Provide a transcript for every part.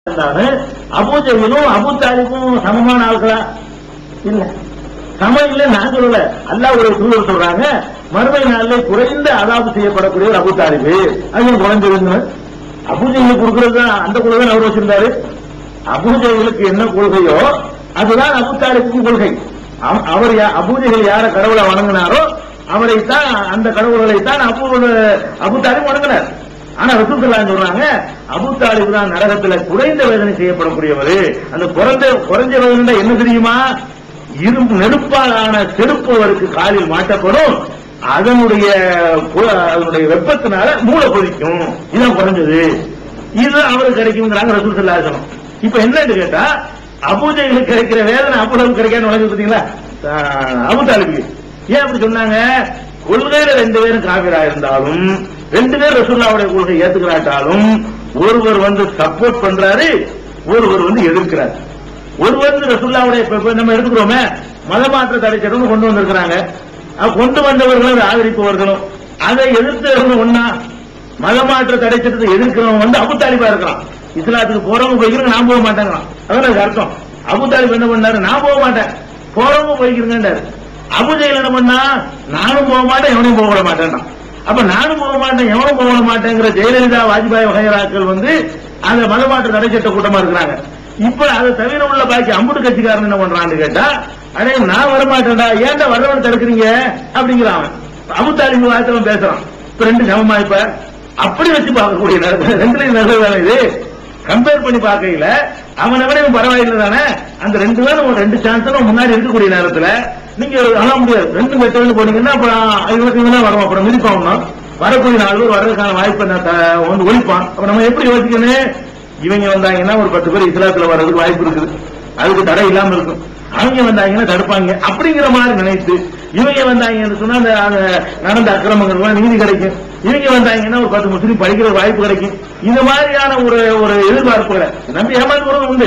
இருந்தாலும் அபூஜையிலும் அபு தாலிபும் சமமான ஆள்களா இல்ல சமம் இல்ல நான் சொல்லல அல்லாஹ் ஒரு தூதர் சொல்றாங்க மறுமை நாள்ல குறைந்த அதாபு செய்யப்படக்கூடிய ஒரு அபு தாலிபு அது குறைஞ்சிருந்து அபூஜைகளுக்கு கொடுக்கறது தான் அந்த கொள்கை தான் அவர் வச்சிருந்தாரு அபூஜைகளுக்கு என்ன கொள்கையோ அதுதான் அபு தாலிபுக்கும் கொள்கை அவ- அவர் யா- அபூஜைகள் யார கடவுளை வணங்கினாரோ அவரைத்தான் அந்த கடவுள்களைத்தான் அபு அபு தாலிப் வணங்கினார் ஆனா ரசூலுல்லாஹி சொல்றாங்க அபு தாலிப் தான் நரகத்துல குறைந்த வேதனை செய்யப்படக்கூடியவர் அந்த குறைந்த குறைஞ்ச வேதனை என்ன தெரியுமா இரும்பு நெருப்பாலான செருப்பு அவருக்கு காலில் மாட்டப்படும் அதனுடைய பு- அதனுடைய வெப்பத்தினால மூளை கொதிக்கும் இதுதான் குறைஞ்சது இது அவருக்கு கிடைக்குங்கிறாங்க ரசூல் சொல்லாசனம் இப்ப என்னன்னு கேட்டா அபூஜைகளுக்கு கிடைக்கிற வேதனை அபுலகம் கிடைக்காது வழங்குது பாத்தீங்களா ஆஹ் அபு தாலிபுக்கு ஏன் அப்படி சொன்னாங்க கொள்கையில ரெண்டு பேரும் காவிரா இருந்தாலும் ரெண்டு பேர் ரசூல்லாவுடைய கொள்கை ஏத்துக்கிறாட்டாலும் ஒருவர் வந்து சப்போர்ட் பண்றாரு ஒருவர் வந்து எதிர்க்கிறார் ஒருவர் வந்து ரசூல்லாவுடைய இப்ப- இப்ப நம்ம எடுத்துக்கிறோமே மதமாற்ற தடை சட்டம் கொண்டு வந்திருக்கிறாங்க அது கொண்டு வந்தவர்களும் அதை ஆதரிப்பவர்களும் அதை எதிர்த்தவர்களும் ஒன்னா மதமாற்ற தடை சட்டத்தை எதிர்க்கிறவன் வந்து அபு தாலிபா இருக்கிறான் இஸ்லாத்துக்கு போறவங்க போய்க்கிறவங்க நான் போக மாட்டேங்கிறான் அதான் அதுக்கு அர்த்தம் அபு தாலிப் என்ன பண்ணாரு நான் போக மாட்டேன் போறவங்க போய்க்கிறேங்கன்றாரு அபுஜெயில் என்ன பண்ணா நானும் போக மாட்டேன் எவனும் போக விட மாட்டேன்னா அப்ப நானும் போக மாட்டேன் எவனும் போக விட மாட்டேங்கிற ஜெயலலிதா வாஜ்பாய் வகைராக்கள் வந்து அந்த மதமாற்ற தடை சட்ட கூட்டமா இருக்கிறாங்க இப்ப அதை தவிர உள்ள பாக்கி அம்புட்டு கட்சிக்காரன் என்ன பண்றான்னு கேட்டா அடே நான் வர மாட்டேன்டா ஏன்டா வரவன் தடுக்கிறீங்க அப்படிங்கிறான் அவன் அபு தாலிபு வார்த்தை பேசுறான் இப்ப ரெண்டு சமமா இப்ப அப்படி வச்சு பார்க்கக்கூடிய நேரத்துல ரெண்டுலயும் நல்ல வேலை இது கம்பேர் பண்ணி பார்க்கையில அவனை விட இவன் பரவாயில்லை தானே அந்த ரெண்டு பேரும் ஒரு ரெண்டு சான்ஸ் முன்னாடி இருக்கக்கூடிய நேரத்துல நீங்க அழ முடியாது ரெண்டு மெட்டல் போனீங்கன்னா அப்புறம் இவனுக்கு இவன் தான் வரும் அப்புறம் மிதிப்பான் வரக்கூடிய நாலு பேர் வர்றதுக்கான வாய்ப்பை நான் த- வந்து ஒழிப்பான் அப்ப நம்ம எப்படி யோசிக்கணும் இவங்க வந்தாங்கன்னா ஒரு பத்து பேர் இஸ்லாத்துல வர்றதுக்கு வாய்ப்பு இருக்குது அதுக்கு தடை இல்லாம இருக்கும் அவங்க வந்தாங்கன்னா தடுப்பாங்க அப்படிங்கிற மாதிரி நினைத்து இவங்க வந்தாங்கன்னு சொன்னா அந்த அந்த நடந்த அக்கிரமங்கள்லாம் நீதி கிடைக்கும் இவங்க வந்தாங்கன்னா ஒரு பத்து முஸ்லீம் படிக்கிற வாய்ப்பு கிடைக்கும் இந்த மாதிரியான ஒரு ஒரு எதிர்பார்ப்புகளை நம்பி ஏமாத்துறதும் உண்டு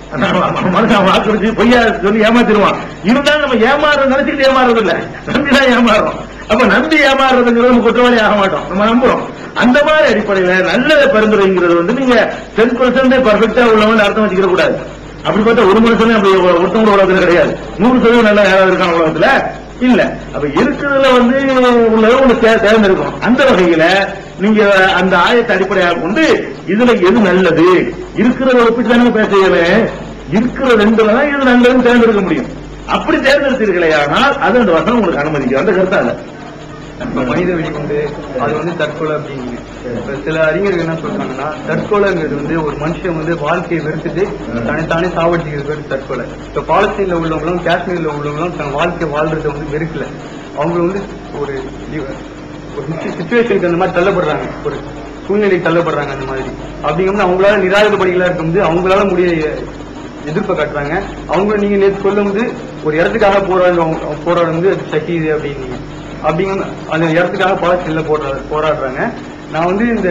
மனுஷன் வாக்குறுதி பொய்யா சொல்லி ஏமாத்திடுவான் இருந்தாலும் நம்ம ஏமாறுறது நினைச்சுட்டு ஏமாறுறது இல்ல நம்பிதான் ஏமாறுறோம் அப்ப நம்பி ஏமாறுறதுங்கிறது நம்ம குற்றவாளி ஆக மாட்டோம் நம்ம நம்புறோம் அந்த மாதிரி அடிப்படையில நல்ல பரிந்துரைங்கிறது வந்து நீங்க டென் பர்சன்ட் பர்ஃபெக்டா உள்ளவன் அர்த்தம் வச்சுக்கிற கூடாது அப்படி பார்த்தா ஒரு மனுஷனே அப்படி ஒருத்தவங்க உலகத்துல கிடையாது நூறு சதவீதம் நல்லா யாராவது இருக்காங்க உலகத்துல இல்ல அப்ப இருக்கிறதுல வந்து உள்ளது ஒண்ணு தே- தேர்ந்தெடுக்கணும் அந்த வகையில நீங்க அந்த ஆயத்தை அடிப்படையாக கொண்டு இதுல எது நல்லது இருக்கிறத ஒப்பிட்டு தானே பேசுகிறே இருக்கிற ரெண்டுல தான் இது நல்லதுன்னு தேர்ந்தெடுக்க முடியும் அப்படி தேர்ந்தெடுத்தீர்களே ஆனால் அது அந்த வசனம் உங்களுக்கு அனுமதிக்கும் அந்த கருத்தா இல்ல இப்ப மனித வெடிகுண்டு அது வந்து தற்கொலை அப்படிங்க இப்ப சில அறிஞர்கள் என்ன சொல்றாங்கன்னா தற்கொலைங்கிறது வந்து ஒரு மனுஷன் வந்து வாழ்க்கையை வெறுத்துட்டு தனித்தானே சாவடிச்சுக்கிறது பேர் தற்கொலை இப்ப பாலஸ்தீன்ல உள்ளவங்களும் காஷ்மீர்ல உள்ளவங்களும் தன் வாழ்க்கை வாழ்றதை வந்து வெறுக்கல அவங்க வந்து ஒரு ஒரு சுச்சுவேஷனுக்கு அந்த மாதிரி தள்ளப்படுறாங்க ஒரு சூழ்நிலைக்கு தள்ளப்படுறாங்க அந்த மாதிரி அப்படிங்கும்போது அவங்களால நிராயுதபடிகளா இருக்கும்போது அவங்களால முடிய எதிர்ப்பை காட்டுறாங்க அவங்க நீங்க நேற்று சொல்லும்போது ஒரு இடத்துக்காக போராடுறவங்க போராடும் வந்து அது ஷஹீது அப்படின்னீங்க அப்படிங்க அந்த இடத்துக்காக பாலஸ்தீன்ல போரா போராடுறாங்க நான் வந்து இந்த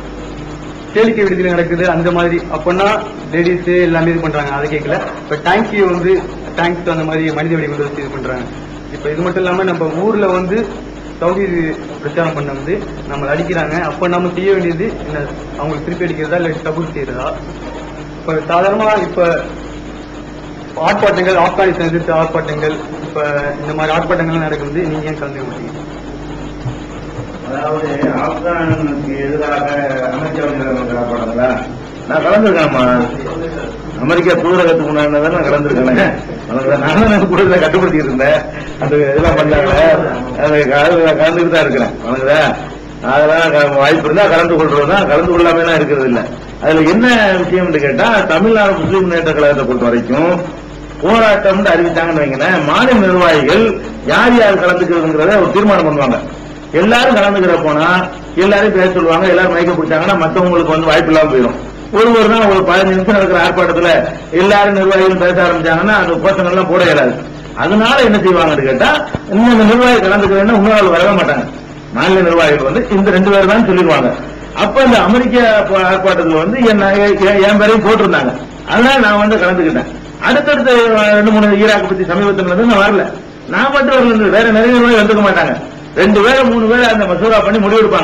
கேளிக்கை விடுதலை நடக்குது அந்த மாதிரி அப்பன்னா லேடிஸ் எல்லாமே இது பண்றாங்க அதை கேட்கல இப்ப டேங்க்ஸி வந்து டேங்க்ஸ் அந்த மாதிரி மனித வெடி கொண்டு வச்சு இது பண்றாங்க இப்ப இது மட்டும் இல்லாம நம்ம ஊர்ல வந்து சவுதி பிரச்சாரம் பண்ண வந்து நம்மளை அடிக்கிறாங்க அப்ப நம்ம செய்ய வேண்டியது என்ன அவங்களுக்கு திருப்பி அடிக்கிறதா இல்ல சபூர் செய்யறதா இப்ப சாதாரணமா இப்ப ஆர்ப்பாட்டங்கள் ஆப்கானிஸ்தான் எதிர்த்து ஆர்ப்பாட்டங்கள் இப்ப இந்த மாதிரி ஆர்ப்பாட்டங்கள் நடக்குது நீங்க ஏன் கலந்துக்க மாட்டீங்க அதாவது ஆப்கானுக்கு எதிராக அமைச்சர் படங்களா நான் கலந்துருக்கேன்மா அமெரிக்கா தூதரகத்துக்கு முன்னாடி நான் கலந்துருக்கேன் நானும் எனக்கு கூட இதை கட்டுப்படுத்திட்டு இருந்தேன் அந்த இதெல்லாம் பண்ணாங்களே அது அதுல கலந்துட்டு தான் இருக்கிறேன் வணங்குதா அதெல்லாம் க- வாய்ப்பு இருந்தா கலந்து கொள்றோம் தான் கலந்து கொள்ளாம எல்லாம் இருக்கிறது இல்ல அதுல என்ன விஷயம்னு கேட்டா தமிழ்நாடு முஸ்லீம் முன்னேற்ற கழகத்தை பொறுத்த வரைக்கும் போராட்டம்னு அறிவித்தாங்கன்னு வைங்களேன் மாநில நிர்வாகிகள் யார் யார் கலந்துக்கிறதுங்கிறத ஒரு தீர்மானம் பண்ணுவாங்க எல்லாரும் கலந்துக்கிற போனா எல்லாரும் பேச சொல்லுவாங்க எல்லாரும் மயக்க பிடிச்சாங்கன்னா மத்தவங்களுக்கு வந்து வாய்ப்பு இல்லாம போயிடும் ஒரு ஒரு நாள் ஒரு பதினஞ்சு நிமிஷம் நடக்கிற ஆர்ப்பாட்டத்துல எல்லாரும் நிர்வாகிகள் பேச ஆரம்பிச்சாங்கன்னா அந்த கோஷங்கள் எல்லாம் போட இயலாது அதனால என்ன செய்வாங்கன்னு கேட்டா இந்த நிர்வாகி கலந்துக்கிறேன்னா இன்னொரு வரவே மாட்டாங்க மாநில நிர்வாகிகள் வந்து இந்த ரெண்டு பேர் தான் சொல்லிடுவாங்க அப்ப இந்த அமெரிக்க ப- ஆர்ப்பாட்டத்துல வந்து என்ன எ- என் பேரையும் போட்டிருந்தாங்க அதனால நான் வந்து கலந்துக்கிட்டேன் அடுத்தடுத்த ரெண்டு மூணு ஈராக் பத்தி சமீபத்தில் வந்து நான் வரல நான் மட்டும் வரல வேற நிறைய நிர்வாகி வந்துக்க மாட்டாங்க ரெண்டு பேரை மூணு பேரை அந்த மசோதா பண்ணி முடிவெடுப்பாங்க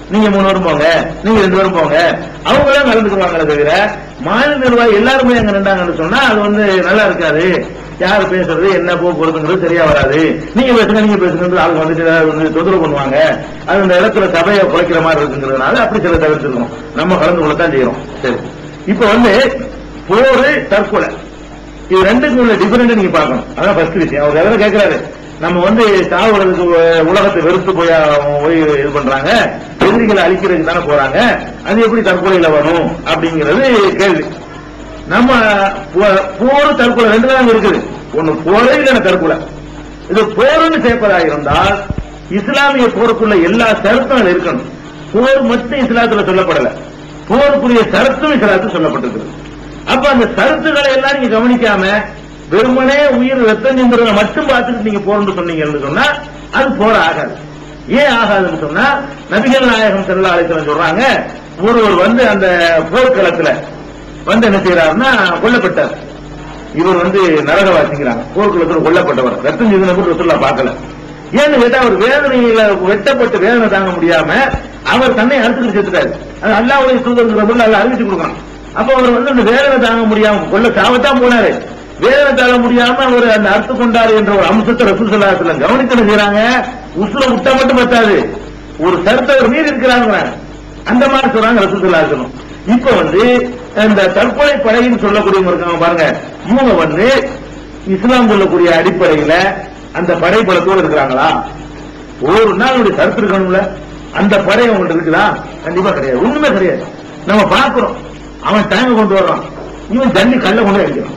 நீங்க மூணு பேரும் போங்க நீங்க ரெண்டு பேரும் போங்க அவங்க தான் கலந்துக்குவாங்களே தவிர மாநில நிர்வாகி எல்லாருமே அங்க நின்றாங்கன்னு சொன்னா அது வந்து நல்லா இருக்காது யார் பேசுறது என்ன போக்குவரத்துங்கிறது சரியா வராது நீங்க பேசுங்க நீங்க பேசுங்க ஆளுங்க வந்துட்டு ஏதாவது வந்து தொந்தரவு பண்ணுவாங்க அது அந்த இடத்துல சபையை குறைக்கிற மாதிரி இருக்குங்கிறதுனால அப்படி சில தவிர்த்துக்கணும் நம்ம கலந்து கொள்ளத்தான் செய்யறோம் சரி இப்ப வந்து போரு தற்கொலை இது ரெண்டுக்கும் உள்ள டிஃபரெண்ட் நீங்க பார்க்கணும் அதான் ஃபர்ஸ்ட் விஷயம் அவர் எதாவது கேட்கிறாரு நம்ம வந்து சாவுறதுக்கு உ- உலகத்தை வெறுத்து போய் அவங்க போய் இது பண்றாங்க எதிரிகளை அழிக்கிறதுக்கு தானே போறாங்க அது எப்படி தற்கொலையில வரும் அப்படிங்கிறது கேள்வி நம்ம போ- போர் தற்கொலை ரெண்டு தான் இருக்குது ஒண்ணு போரே இல்லைன்னா தற்கொலை இது போர்னு சேர்ப்பதாக இருந்தால் இஸ்லாமிய போருக்குள்ள எல்லா சரத்தும் இருக்கணும் போர் மட்டும் இஸ்லாத்துல சொல்லப்படல போருக்குரிய சரத்தும் இஸ்லாத்தில் சொல்லப்பட்டிருக்கிறது அப்ப அந்த சரத்துக்களை எல்லாம் நீங்க கவனிக்காம வெறுமனே உயிர் ரத்தம் சிந்துறத மட்டும் பார்த்துட்டு நீங்க போர்னு சொன்னீங்கன்னு சொன்னா அது போர் ஆகாது ஏன் ஆகாதுன்னு சொன்னா நபிகள் நாயகம் செல்லா அழைக்கலாம் சொல்றாங்க ஒருவர் வந்து அந்த போர்க்களத்துல வந்து என்ன செய்யறாருன்னா கொல்லப்பட்டார் இவர் வந்து நரகவாசிங்கிறாங்க போர்க்குளத்தில் கொல்லப்பட்டவர் ரத்தம் சிந்தனை கூட ரசூல்லா பார்க்கல ஏன்னு கேட்டா அவர் வேதனையில வெட்டப்பட்டு வேதனை தாங்க முடியாம அவர் தன்னை அறுத்துக்கிட்டு செத்துட்டாரு அது அல்லாவுடைய தூதருங்கிற பொருள் அல்ல அறிவிச்சு கொடுக்கணும் அப்ப அவர் வந்து அந்த வேதனை தாங்க முடியாம கொல்ல சாவத்தான் போனாரு வேதனை தாங்க முடியாம அவர் அந்த அறுத்து கொண்டாரு என்ற ஒரு அம்சத்தை ரசூல் சல்லாத்துல கவனித்து என்ன செய்யறாங்க உசுர விட்டா மட்டும் பத்தாது ஒரு சரத்தை ஒரு மீறி இருக்கிறாங்க அந்த மாதிரி சொல்றாங்க ரசூல்லா இருக்கணும் இப்ப வந்து இந்த தற்கொலை படைன்னு சொல்லக்கூடியவங்க இருக்காங்க பாருங்க இவங்க வந்து இஸ்லாம் சொல்லக்கூடிய அடிப்படையில அந்த படை பலத்தோடு இருக்கிறாங்களா ஒரு நாள் அப்படி கருத்து இருக்கணும்ல அந்த படை அவங்கள்ட்ட இருக்குதா கண்டிப்பா கிடையாது ஒண்ணுமே கிடையாது நம்ம பார்க்கிறோம் அவன் டேங்க கொண்டு வர்றான் இவன் தண்ணி கல்ல கொண்டு அடிக்கிறான்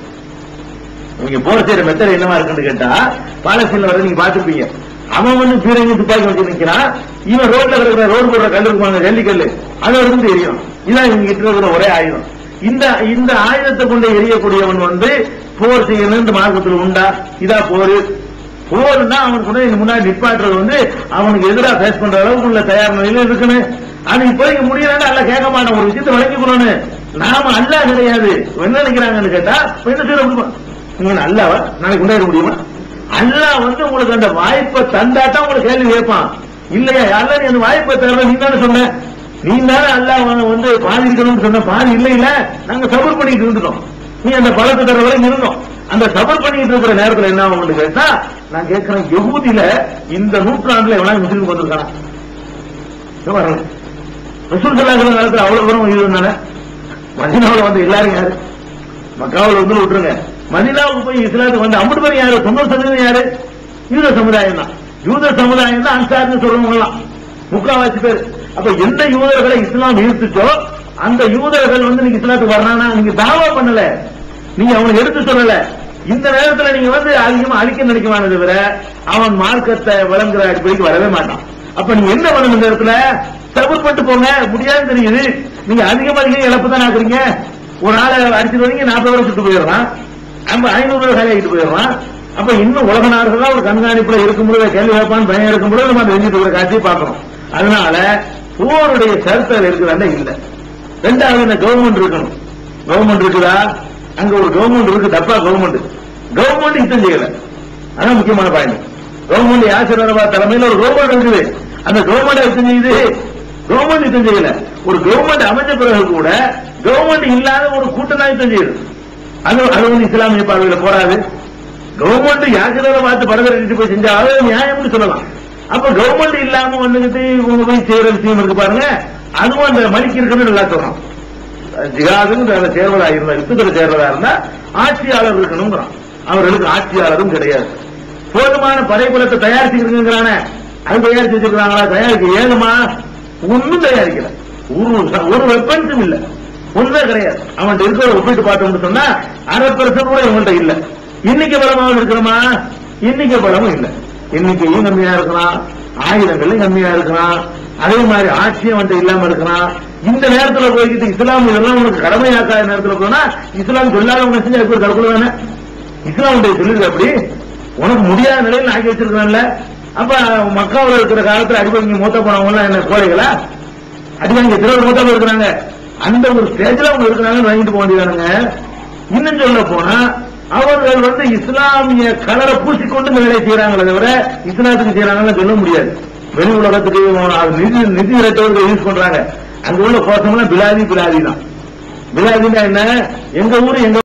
நீங்க போற செய்யற மெத்தட் என்னவா இருக்குன்னு கேட்டா பாலஸ்தீன்ல வர நீங்க பாத்துருப்பீங்க அவன் வந்து பீரங்கி துப்பாக்கி வச்சு நிக்கிறான் இவன் ரோட்ல இருக்கிற ரோடு போடுற கல்லு இருக்குவாங்க ஜல்லிக்கல்லு அதை வந்து தெரியும் இதான் இவங்க கிட்ட இருக்கிற ஒரே ஆயுதம் இந்த இந்த ஆயுதத்தை கொண்டு எரியக்கூடியவன் வந்து போர் செய்யணும் மார்க்கத்தில் உண்டா இதா போரு போர்னா அவன் கூட இதுக்கு முன்னாடி நிப்பாட்டுறது வந்து அவனுக்கு எதிராக ஃபேஸ் பண்ற அளவுக்கு உள்ள தயார் நிலையில இருக்கணும் அது இப்போதைக்கு முடியலன்னா அல்ல கேட்க மாட்டான் ஒரு விஷயத்தை விளக்கிக்கணும்னு நாம அல்ல கிடையாது என்ன நினைக்கிறாங்கன்னு கேட்டா இப்ப என்ன செய்ய முடியுமா நீங்க அல்லாவா நாளைக்கு கொண்டாட முடியுமா அல்லாஹ் வந்து உங்களுக்கு அந்த வாய்ப்பை தந்தாதான் உங்களுக்கு கேள்வி கேட்பான் இல்லையா அல்ல நீ அந்த வாய்ப்பை தரல நீ தானே சொன்ன நீ தானே அல்லாஹ் வந்து பாதி இருக்கணும்னு சொன்ன பாதி இல்ல இல்ல நாங்க சபர் பண்ணிட்டு இருந்துட்டோம் நீ அந்த பழத்தை தர வரைக்கும் இருந்தோம் அந்த சபர் பண்ணிட்டு இருக்கிற நேரத்துல என்ன ஆகும் கேட்டா நான் கேட்கிறேன் யகூதியில இந்த நூற்றாண்டுல எவ்வளவு முஸ்லீம் வந்திருக்கானா ரசூல் சல்லாஹ் காலத்துல அவ்வளவு தூரம் இது இருந்தானே மதினாவுல வந்து எல்லாரும் யாரு மக்காவில் வந்து விட்டுருங்க மதினாவுக்கு போய் இஸ்லாத்துக்கு வந்து அம்பது பேர் யாரு தொண்ணூறு சதவீதம் யாரு யூத சமுதாயம் தான் யூத சமுதாயம் தான் அன்சார்னு சொல்றவங்கலாம் முக்காவாசி பேர் அப்ப எந்த யூதர்களை இஸ்லாம் ஈர்த்துச்சோ அந்த யூதர்கள் வந்து நீங்க இஸ்லாத்துக்கு வர்றானா நீங்க தாவா பண்ணல நீங்க அவனுக்கு எடுத்து சொல்லல இந்த நேரத்துல நீங்க வந்து அதிகமா அழிக்க நினைக்குவானே தவிர அவன் மார்க்கத்தை விளங்குற அடிப்படைக்கு வரவே மாட்டான் அப்ப நீங்க என்ன பண்ணணும் இந்த இடத்துல சபர் பண்ணிட்டு போங்க முடியாதுன்னு தெரியுது நீங்க அதிகமா அதிகம் இழப்பு தான் ஆக்குறீங்க ஒரு ஆளை அடிச்சுட்டு வரீங்க நாற்பது ரூபாய் சுட்டு போயிடுறான் நம்ம ஐநூறு ரூபாய் காலியாகிட்டு போயிடுறான் அப்ப இன்னும் உலக நாடுகள் ஒரு கண்காணிப்புல இருக்கும்போது கேள்வி கேட்பான்னு பயம் இருக்கும்போது நம்ம அந்த வெஞ்சிட்டு இருக்கிற காட்சியை பார்க்கணும் அதனால போருடைய கருத்தல் இருக்குதாண்டா இல்ல ரெண்டாவது இந்த கவர்மெண்ட் இருக்கணும் கவர்மெண்ட் இருக்குதா அங்க ஒரு கவர்மெண்ட் இருக்கு தப்பா கவர்மெண்ட் கவர்மெண்ட் யுத்தம் செய்யல அதான் முக்கியமான பாயிண்ட் கவர்மெண்ட் யாசிரபா தலைமையில ஒரு கவர்மெண்ட் இருக்குது அந்த கவர்மெண்ட் யுத்தம் செய்யுது கவர்மெண்ட் யுத்தம் செய்யல ஒரு கவர்மெண்ட் அமைஞ்ச பிறகு கூட கவர்மெண்ட் இல்லாத ஒரு கூட்டம் தான் யுத்தம் செய்யுது அது அது வந்து இஸ்லாமிய பார்வையில போறாது கவர்மெண்ட் யாசிரபா பார்த்து படத்தை போய் செஞ்சா அது நியாயம்னு சொல்லலாம் அப்ப கவர்மெண்ட் இல்லாம வந்துகிட்டு இவங்க போய் செய்யற விஷயம் இருக்கு பாருங்க அதுவும் அந்த மணிக்கு இருக்குன்னு நல்லா சொல்றோம் ஜிகாதுன்னு அதுல சேர்வதா இருந்தா யுத்தத்துல சேர்வதா இருந்தா ஆட்சியாளர் இருக்கணுங்கிறான் அவர்களுக்கு ஆட்சியாளரும் கிடையாது போதுமான படைபலத்தை தயாரிச்சுக்கிறானே அது தயாரிச்சு வச்சிருக்காங்களா தயாரிக்க ஏழுமா ஒன்னும் தயாரிக்கல ஒரு ஒரு வெப்பன்ஸும் இல்ல ஒண்ணுமே கிடையாது அவன்கிட்ட இருக்கிற ஒப்பிட்டு பார்த்தோம்னு சொன்னா அரை பெர்சன்ட் கூட இவங்கள்ட்ட இல்ல இன்னைக்கு பலமாக இருக்கிறோமா இன்னைக்கு பலமும் இல்ல எண்ணிக்கையும் கம்மியா இருக்கலாம் ஆயுதங்களும் கம்மியா இருக்கலாம் அதே மாதிரி ஆட்சியும் அவன்கிட்ட இல்லாம இருக்கலாம் இந்த நேரத்துல போய்கிட்டு இஸ்லாம் இதெல்லாம் உனக்கு கடமையாக்காத நேரத்துல போனா இஸ்லாம் சொல்லாதவங்க செஞ்சு அதுக்கு ஒரு தற்கொலை தானே இஸ்லாமுடைய சொல்லுது அப்படி உனக்கு முடியாத நிலையில் ஆக்கி வச்சிருக்கான்ல அப்ப மக்காவில் இருக்கிற காலத்துல அடிபங்கி மூத்த போனவங்க எல்லாம் என்ன கோழைகளா அடிபங்கி திருவர் மூத்த இருக்கிறாங்க அந்த ஒரு ஸ்டேஜ்ல அவங்க இருக்கிறாங்க வாங்கிட்டு போக வேண்டியதானுங்க இன்னும் சொல்ல போனா அவர்கள் வந்து இஸ்லாமிய கலரை பூசிக்கொண்டு இந்த வேலையை செய்யறாங்களே தவிர இஸ்லாத்துக்கு செய்யறாங்கன்னு சொல்ல முடியாது வெளி உலகத்துக்கு அது நிதி நிதி இரட்டவர்கள் யூஸ் பண்றாங்க அங்க உள்ள கோஷம்லாம் பிலாதி பிலாதி தான் பிலாதினா என்ன எங்க ஊரு எங்க